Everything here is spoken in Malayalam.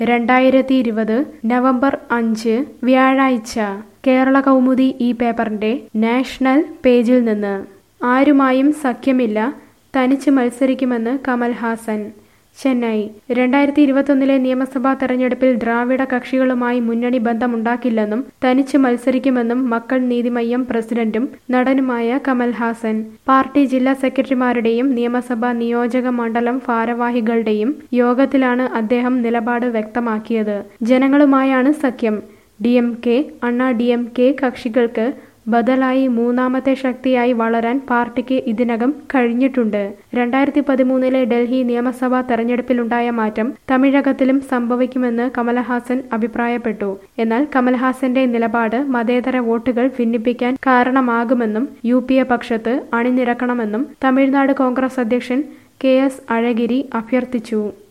രണ്ടായിരത്തി ഇരുപത് നവംബർ അഞ്ച് വ്യാഴാഴ്ച കേരള കൗമുദി ഈ പേപ്പറിന്റെ നാഷണൽ പേജിൽ നിന്ന് ആരുമായും സഖ്യമില്ല തനിച്ച് മത്സരിക്കുമെന്ന് കമൽ ഹാസൻ ചെന്നൈ രണ്ടായിരത്തി ഇരുപത്തൊന്നിലെ നിയമസഭാ തെരഞ്ഞെടുപ്പിൽ ദ്രാവിഡ കക്ഷികളുമായി മുന്നണി ബന്ധമുണ്ടാക്കില്ലെന്നും തനിച്ച് മത്സരിക്കുമെന്നും മക്കൾ നീതിമയ്യം പ്രസിഡന്റും നടനുമായ കമൽ ഹാസൻ പാർട്ടി ജില്ലാ സെക്രട്ടറിമാരുടെയും നിയമസഭാ നിയോജക മണ്ഡലം ഭാരവാഹികളുടെയും യോഗത്തിലാണ് അദ്ദേഹം നിലപാട് വ്യക്തമാക്കിയത് ജനങ്ങളുമായാണ് സഖ്യം D M K Anna D M K കക്ഷികൾക്ക് ബദലായി മൂന്നാമത്തെ ശക്തിയായി വളരാൻ പാർട്ടിക്ക് ഇതിനകം കഴിഞ്ഞിട്ടുണ്ട് രണ്ടായിരത്തി പതിമൂന്നിലെ ഡൽഹി നിയമസഭാ തെരഞ്ഞെടുപ്പിലുണ്ടായ മാറ്റം തമിഴകത്തിലും സംഭവിക്കുമെന്ന് കമലഹാസൻ അഭിപ്രായപ്പെട്ടു എന്നാൽ കമൽഹാസന്റെ നിലപാട് മതേതര വോട്ടുകൾ ഭിന്നിപ്പിക്കാൻ കാരണമാകുമെന്നും യു പി എ പക്ഷത്ത് അണിനിരക്കണമെന്നും തമിഴ്നാട് കോൺഗ്രസ് അധ്യക്ഷൻ കെ എസ് അഴഗിരി അഭ്യർത്ഥിച്ചു